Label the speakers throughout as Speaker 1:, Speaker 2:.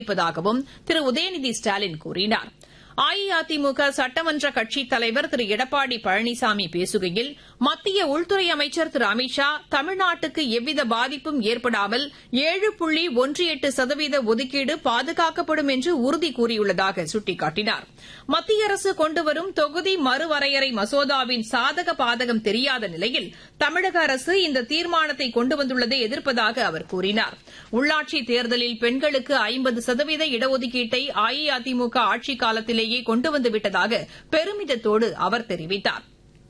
Speaker 1: இருப்பதாகவும் திரு உதயநிதி ஸ்டாலின் கூறினார் அஇஅதிமுக சட்டமன்ற கட்சித் தலைவர் திரு எடப்பாடி பழனிசாமி பேசுகையில் மத்திய உள்துறை அமைச்சர் திரு அமித் ஷா தமிழ்நாட்டுக்கு எவ்வித பாதிப்பும் ஏற்படாமல் ஏழு புள்ளி ஒன்று எட்டு சதவீத ஒதுக்கீடு பாதுகாக்கப்படும் என்று உறுதி கூறியுள்ளதாக சுட்டிக்காட்டினார் மத்திய அரசு கொண்டுவரும் தொகுதி மறுவரையறை மசோதாவின் சாதக பாதகம் தெரியாத நிலையில் தமிழக அரசு இந்த தீர்மானத்தை கொண்டு வந்துள்ளதை எதிர்ப்பதாக அவர் கூறினார் உள்ளாட்சித் தேர்தலில் பெண்களுக்கு ஐம்பது சதவீத இடஒதுக்கீட்டை அஇஅதிமுக ஆட்சிக் காலத்திலேயே கொண்டு வந்துவிட்டதாக பெருமிதத்தோடு அவர் தெரிவித்தார்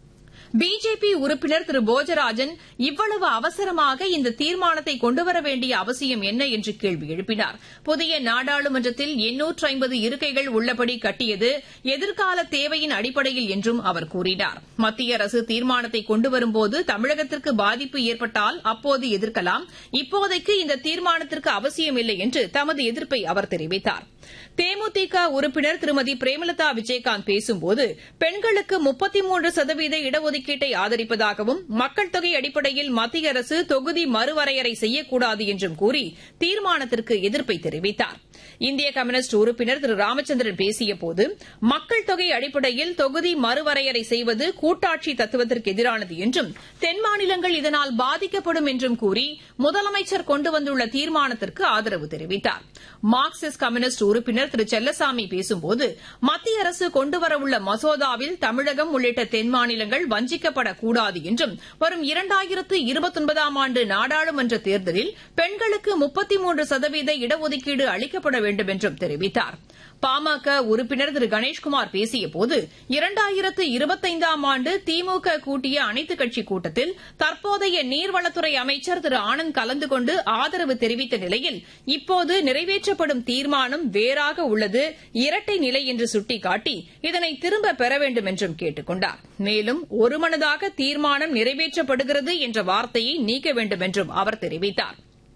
Speaker 1: பிஜேபி உறுப்பினர் திரு போஜராஜன் இவ்வளவு அவசரமாக இந்த தீர்மானத்தை கொண்டுவர வேண்டிய அவசியம் என்ன என்று கேள்வி எழுப்பினார் புதிய நாடாளுமன்றத்தில் எண்ணூற்று ஐம்பது இருக்கைகள் உள்ளபடி கட்டியது எதிர்கால தேவையின் அடிப்படையில் என்றும் அவர் கூறினார் மத்திய அரசு தீர்மானத்தை கொண்டுவரும்போது தமிழகத்திற்கு பாதிப்பு ஏற்பட்டால் அப்போது எதிர்க்கலாம் இப்போதைக்கு இந்த தீர்மானத்திற்கு அவசியமில்லை என்று தமது எதிர்ப்பை அவர் தெரிவித்தார் தேமுதிக உறுப்பினர் திருமதி பிரேமலதா விஜயகாந்த் பேசும்போது பெண்களுக்கு முப்பத்தி மூன்று சதவீத இடஒதுக்கீட்டை ஆதரிப்பதாகவும் மக்கள் தொகை அடிப்படையில் மத்திய அரசு தொகுதி மறுவரையறை செய்யக்கூடாது என்றும் கூறி தீர்மானத்திற்கு எதிர்ப்பை தெரிவித்தார் இந்திய கம்யூனிஸ்ட் உறுப்பினர் திரு ராமச்சந்திரன் பேசியபோது மக்கள் தொகை அடிப்படையில் தொகுதி மறுவரையறை செய்வது கூட்டாட்சி தத்துவத்திற்கு எதிரானது என்றும் தென் மாநிலங்கள் இதனால் பாதிக்கப்படும் என்றும் கூறி முதலமைச்சர் கொண்டு வந்துள்ள தீர்மானத்திற்கு ஆதரவு தெரிவித்தார் மார்க்சிஸ்ட் கம்யூனிஸ்ட் உறுப்பினர் திரு செல்லசாமி பேசும்போது மத்திய அரசு கொண்டுவரவுள்ள மசோதாவில் தமிழகம் உள்ளிட்ட தென் மாநிலங்கள் வஞ்சிக்கப்படக்கூடாது என்றும் வரும் இரண்டாயிரத்து இருபத்தொன்பதாம் ஆண்டு நாடாளுமன்ற தேர்தலில் பெண்களுக்கு முப்பத்தி மூன்று சதவீத இடஒதுக்கீடு அளிக்கப்பட வேண்டும் என்றும் தெரிவித்தார் பாமக உறுப்பினர் திரு கணேஷ்குமார் பேசியபோது இரண்டாயிரத்து இருபத்தைந்தாம் ஆண்டு திமுக கூட்டிய அனைத்துக் கட்சிக் கூட்டத்தில் தற்போதைய நீர்வளத்துறை அமைச்சர் திரு ஆனந்த் கலந்து கொண்டு ஆதரவு தெரிவித்த நிலையில் இப்போது நிறைவேற்றப்படும் தீர்மானம் வேறாக உள்ளது இரட்டை நிலை என்று சுட்டிக்காட்டி இதனை திரும்ப பெற வேண்டும் என்றும் கேட்டுக் கொண்டார் மேலும் ஒருமனதாக தீர்மானம் நிறைவேற்றப்படுகிறது என்ற வார்த்தையை நீக்க வேண்டும் என்றும் அவர் தெரிவித்தார்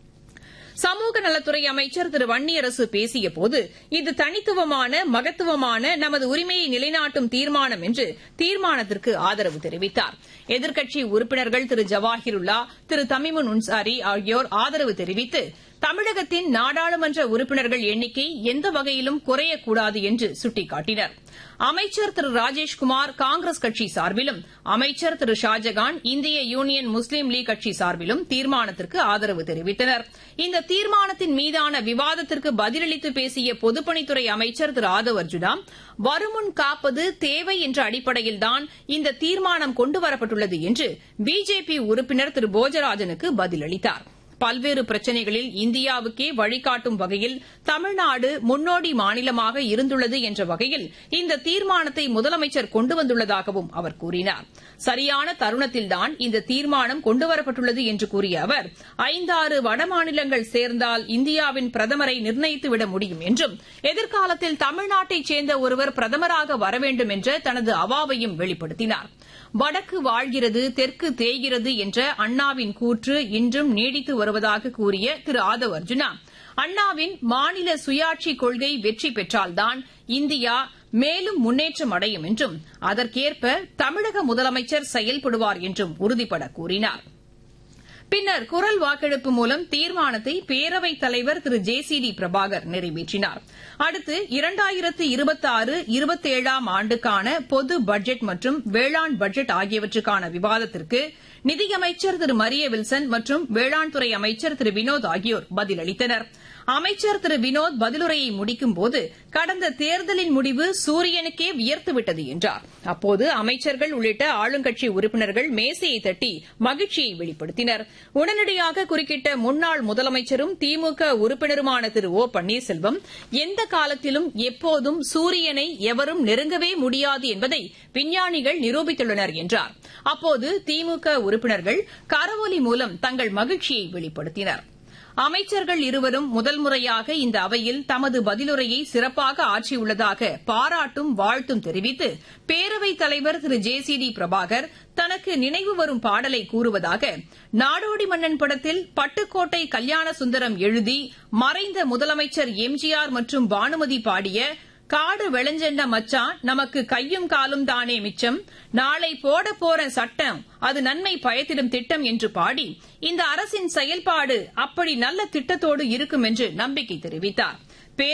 Speaker 1: சமூக நலத்துறை அமைச்சர் திரு வன்னியரசு பேசியபோது இது தனித்துவமான மகத்துவமான நமது உரிமையை நிலைநாட்டும் தீர்மானம் என்று தீர்மானத்திற்கு ஆதரவு தெரிவித்தார் எதிர்க்கட்சி உறுப்பினர்கள் திரு ஜவாஹிருல்லா திரு தமிமுன் உன்சாரி ஆகியோர் ஆதரவு தெரிவித்து தமிழகத்தின் நாடாளுமன்ற உறுப்பினர்கள் எண்ணிக்கை எந்த வகையிலும் குறையக்கூடாது என்று சுட்டிக்காட்டினர் அமைச்சர் திரு ராஜேஷ்குமார் காங்கிரஸ் கட்சி சார்பிலும் அமைச்சர் திரு ஷாஜகான் இந்திய யூனியன் முஸ்லீம் லீக் கட்சி சார்பிலும் தீர்மானத்திற்கு ஆதரவு தெரிவித்தனர் இந்த தீர்மானத்தின் மீதான விவாதத்திற்கு பதிலளித்து பேசிய பொதுப்பணித்துறை அமைச்சர் திரு ஆதவ் அர்ஜுனா வருமுன் காப்பது தேவை என்ற அடிப்படையில்தான் இந்த தீர்மானம் கொண்டுவரப்பட்டுள்ளது என்று பிஜேபி உறுப்பினர் திரு போஜராஜனுக்கு பதிலளித்தாா் பல்வேறு பிரச்சினைகளில் இந்தியாவுக்கே வழிகாட்டும் வகையில் தமிழ்நாடு முன்னோடி மாநிலமாக இருந்துள்ளது என்ற வகையில் இந்த தீர்மானத்தை முதலமைச்சர் கொண்டு வந்துள்ளதாகவும் அவர் கூறினார் சரியான தருணத்தில்தான் இந்த தீர்மானம் கொண்டுவரப்பட்டுள்ளது என்று கூறிய அவர் ஐந்தாறு வடமாநிலங்கள் சேர்ந்தால் இந்தியாவின் பிரதமரை நிர்ணயித்துவிட முடியும் என்றும் எதிர்காலத்தில் தமிழ்நாட்டைச் சேர்ந்த ஒருவர் பிரதமராக வர வேண்டும் என்ற தனது அவாவையும் வெளிப்படுத்தினார் வடக்கு வாழ்கிறது தெற்கு தேய்கிறது என்ற அண்ணாவின் கூற்று இன்றும் நீடித்து வருவதாக கூறிய திரு ஆதவ் அர்ஜுனா அண்ணாவின் மாநில சுயாட்சி கொள்கை வெற்றி பெற்றால்தான் இந்தியா மேலும் முன்னேற்றம் அடையும் என்றும் அதற்கேற்ப தமிழக முதலமைச்சர் செயல்படுவார் என்றும் உறுதிபட கூறினார் பின்னர் குரல் வாக்கெடுப்பு மூலம் தீர்மானத்தை பேரவைத் தலைவர் திரு ஜே சி டி பிரபாகர் நிறைவேற்றினார் அடுத்து இரண்டாயிரத்து இருபத்தாறு இருபத்தேழாம் ஆண்டுக்கான பொது பட்ஜெட் மற்றும் வேளாண் பட்ஜெட் ஆகியவற்றுக்கான விவாதத்திற்கு நிதியமைச்சர் திரு மரிய வில்சன் மற்றும் வேளாண் துறை அமைச்சர் திரு வினோத் ஆகியோர் பதிலளித்தனர் அமைச்சர் திரு வினோத் பதிலுரையை முடிக்கும்போது கடந்த தேர்தலின் முடிவு சூரியனுக்கே வியர்த்துவிட்டது என்றார் அப்போது அமைச்சர்கள் உள்ளிட்ட ஆளுங்கட்சி உறுப்பினர்கள் மேசையை தட்டி மகிழ்ச்சியை வெளிப்படுத்தினர் உடனடியாக குறுக்கிட்ட முன்னாள் முதலமைச்சரும் திமுக உறுப்பினருமான திரு ஓ பன்னீர்செல்வம் எந்த காலத்திலும் எப்போதும் சூரியனை எவரும் நெருங்கவே முடியாது என்பதை விஞ்ஞானிகள் நிரூபித்துள்ளனர் என்றார் அப்போது திமுக உறுப்பினர்கள் கரவொலி மூலம் தங்கள் மகிழ்ச்சியை வெளிப்படுத்தினர் அமைச்சர்கள் இருவரும் முதல் முறையாக இந்த அவையில் தமது பதிலுரையை சிறப்பாக ஆற்றியுள்ளதாக பாராட்டும் வாழ்த்தும் தெரிவித்து பேரவைத் தலைவர் திரு ஜே சி டி பிரபாகர் தனக்கு நினைவு வரும் பாடலை கூறுவதாக நாடோடி மன்னன் படத்தில் பட்டுக்கோட்டை கல்யாண சுந்தரம் எழுதி மறைந்த முதலமைச்சர் எம்ஜிஆர் மற்றும் பானுமதி பாடிய காடு வெளஞ்சென்ன மச்சான் நமக்கு கையும் காலும் தானே மிச்சம் நாளை போட போற சட்டம் அது நன்மை பயத்திடும் திட்டம் என்று பாடி இந்த அரசின் செயல்பாடு அப்படி நல்ல திட்டத்தோடு இருக்கும் என்று நம்பிக்கை தெரிவித்தார்